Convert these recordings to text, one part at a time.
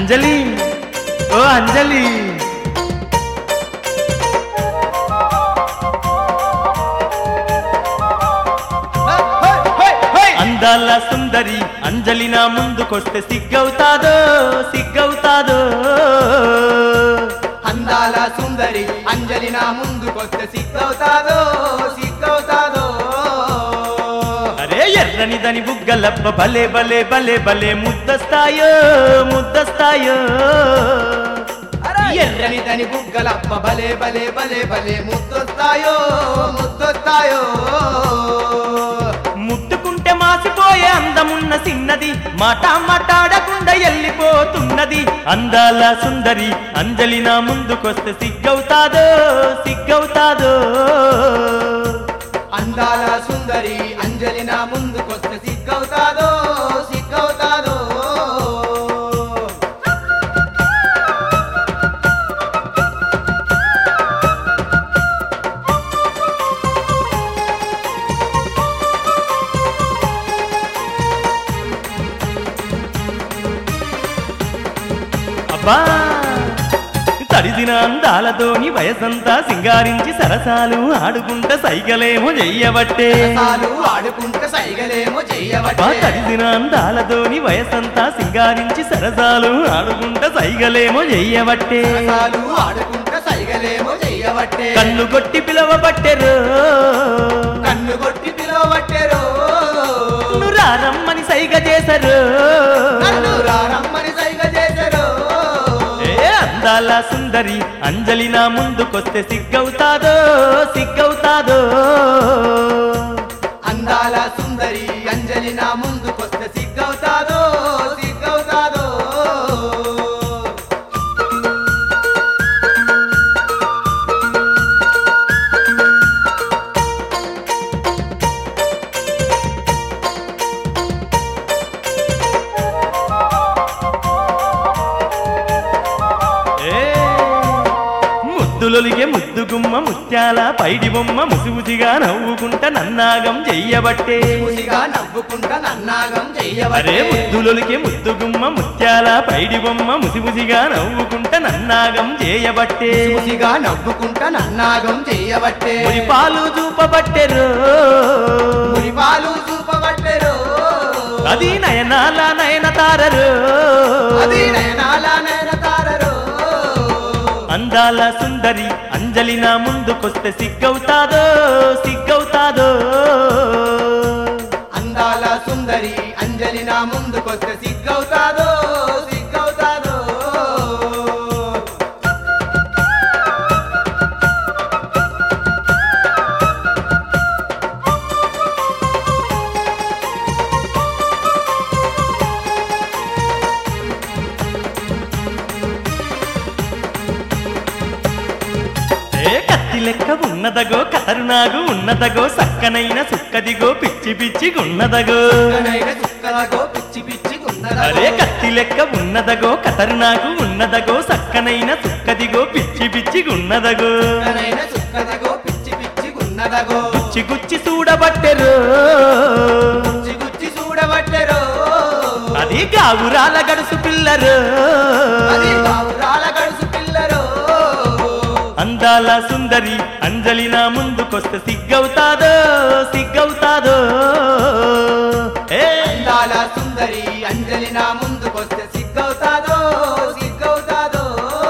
అంజలి ఓ అంజలి అందాల సుందరి అంజలి నా ముందుకొస్తే సిగ్గవుతాదో సిగ్గవుతాదో అందాల సుందరి అంజలి నా ముందుకొస్తే సిగ్గవుతాదో సిగ్గవుతాదో అరే ఎర్రని దని బుగ్గలప్ప భలే భలే భలే భలే ముద్దస్తాయో ముద్దస్తాయో ఎర్రని తని బుగ్గలప్ప భలే భలే భలే భలే ముద్దొస్తాయో ముద్దొస్తాయో ముట్టుకుంటే మాసిపోయే అందమున్న సిన్నది మాట మాట్లాడకుండా వెళ్ళిపోతున్నది అందాల సుందరి అంజలి నా ముందుకొస్తే సిగ్గవుతాదో సిగ్గవుతాదో అందాల సుందరి అంజలి నా ముందుకొస్తే సిగ్గవుతాదో సిగ్గవుతాదో అబ్బా తడిదిన అందాలతోని వయసంతా సింగారించి సరసాలు ఆడుకుంట సైగలేమో చెయ్యబట్టే చాలు ఆడుకుంటే సైగలేమో అబ్బా చెయ్యబట్టే తడిదిన అందాలతోని వయసంతా సింగారించి సరసాలు ఆడుకుంట సైగలేమో చెయ్యబట్టే చాలు ఆడుకుంటే సైగలేమో చెయ్యబట్టే కన్ను కొట్టి పిలవబట్టెరు కన్ను కొట్టి పిలవబట్టెరో నువ్వు రారమ్మని సైగ చేశారు నన్ను రారమ్మని సైగ చేశారో ఏ అందాల సుందరి అంజలి నా ముందుకొస్తే సిగ్గవుతాదో సిగ్గవుతాదో అందాల సుందరి అంజలి నా ముందుకొస్తే సిగ్గవుతాదో సిగ్గవుతాదో ఏ ముద్దులొలిగే ముద్దు గుమ్మ ముత్యాల పైడి బొమ్మ ముసిముసిగా నవ్వుకుంట నన్నాగం చెయ్యబట్టే ముసిగా నవ్వుకుంటా నన్నాగం అరే చెయ్యబట్టే ముద్దులొలిగే ముద్దు గుమ్మ ముత్యాల పైడి బొమ్మ ముసిముసిగా నవ్వుకుంట నన్నాగం చేయబట్టే ముసిగా నవ్వుకుంటా నన్నాగం చెయ్యబట్టే మురి పాలు చూపబట్టెరు మురిపాలు చూపబట్టెరో అది నయనాల నయన తారరు అది నయనాల నయన తారరో అందాల సుందరి అంజలి నా ముందుకొస్తే సిగ్గవుతాదో సిగ్గవుతాదో అందాల సుందరి అంజలి నా ముందుకొస్తే సిగ్గవుతాదో సిగ్గవుతాదో ఏ కత్తి లెక్క ఉన్నదగో కతరునాగు ఉన్నదగో సక్కనైన సుక్కదిగో పిచ్చి పిచ్చి గున్నదగో సుక్కనైన సుక్కలగో పిచ్చి పిచ్చి అరే గున్నదగో కత్తి లెక్క ఉన్నదగో కతరునాగు ఉన్నదగో సక్కనైన సుక్కదిగో పిచ్చి పిచ్చి గున్నదగో సుక్కనైన సుక్కదగో పిచ్చి పిచ్చి గున్నదగో గుచ్చి గుచ్చి చూడబట్టెరు గుచ్చి గుచ్చి చూడబట్టెరో అది గావురాల గడుసు పిల్లరు అది బావురాల గడుసు పిల్లరో అందాల సుందరి అంజలి నా ముందుకొస్తే సిగ్గవుతాదో సిగ్గవుతాదో ఏ అందాల సుందరి అంజలి నా ముందుకొస్తే సిగ్గవుతాదో సిగ్గవుతాదో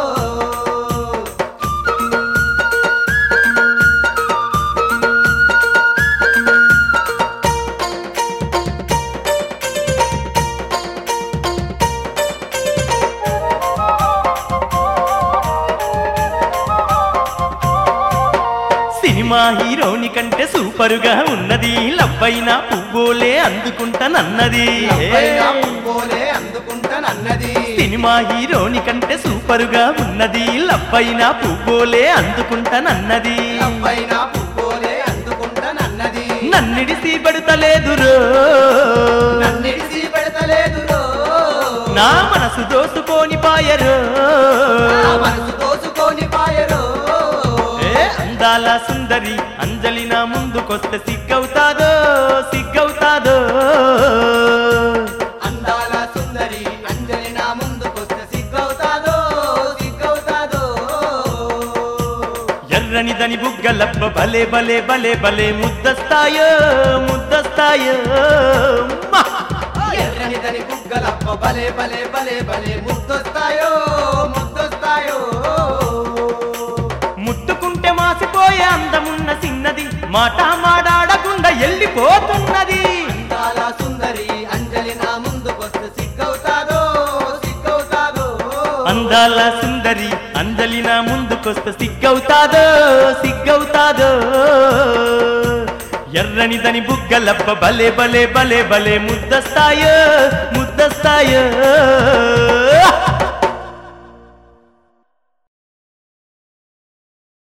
సినిమా హీరోని కంటే సూపరుగా ఉన్నది లవ్వైన పువ్వులే అందుకుంటానన్నది అబ్బాయినా పువ్వులే అందుకుంటానన్నది సినిమా హీరోని కంటే సూపరుగా ఉన్నది లవ్వైన పువ్వులే అందుకుంటానన్నది అబ్బాయినా పువ్వులే అందుకుంటానన్నది నన్నిడిసి పెడతలేదురో నన్నిడిసి పెడతలేదురో నా మనసు దోసుకొని పాయరు నా మనసు దోచుకొని పాయరో ఏ అందాల సుందరి అంజలి నా ముందుకొస్తే సిగ్గవుతాదో సిగ్గవుతాదో అందాల సుందరి అంజలి నా ముందుకొస్తే సిగ్గవుతాదో ఎర్రనిదని బుగ్గలప్ప భలే భలే భలే భలే ముద్దస్తాయో ముద్దస్తాయో మ్మా! ఎర్రనిదని బుగ్గలప్ప భలే భలే భలే భలే ముద్దొస్తాయో ముద్దొస్తాయో ముట్టుకుంటే మాసిపోయే అందమున్న చిన్నది మాట మాడాడకుండా ఎల్లిపోతున్నది అందాల సుందరి అంజలి నా ముందుకొస్తే సిగ్గవుతాదో సిగ్గవుతాదో అందాల సుందరి అంజలి నా ముందుకొస్తే సిగ్గవుతాదో సిగ్గవుతాదో ఎర్రనిదని బుగ్గలప్ప భలే భలే భలే భలే ముద్దస్తాయో ముద్దస్తాయో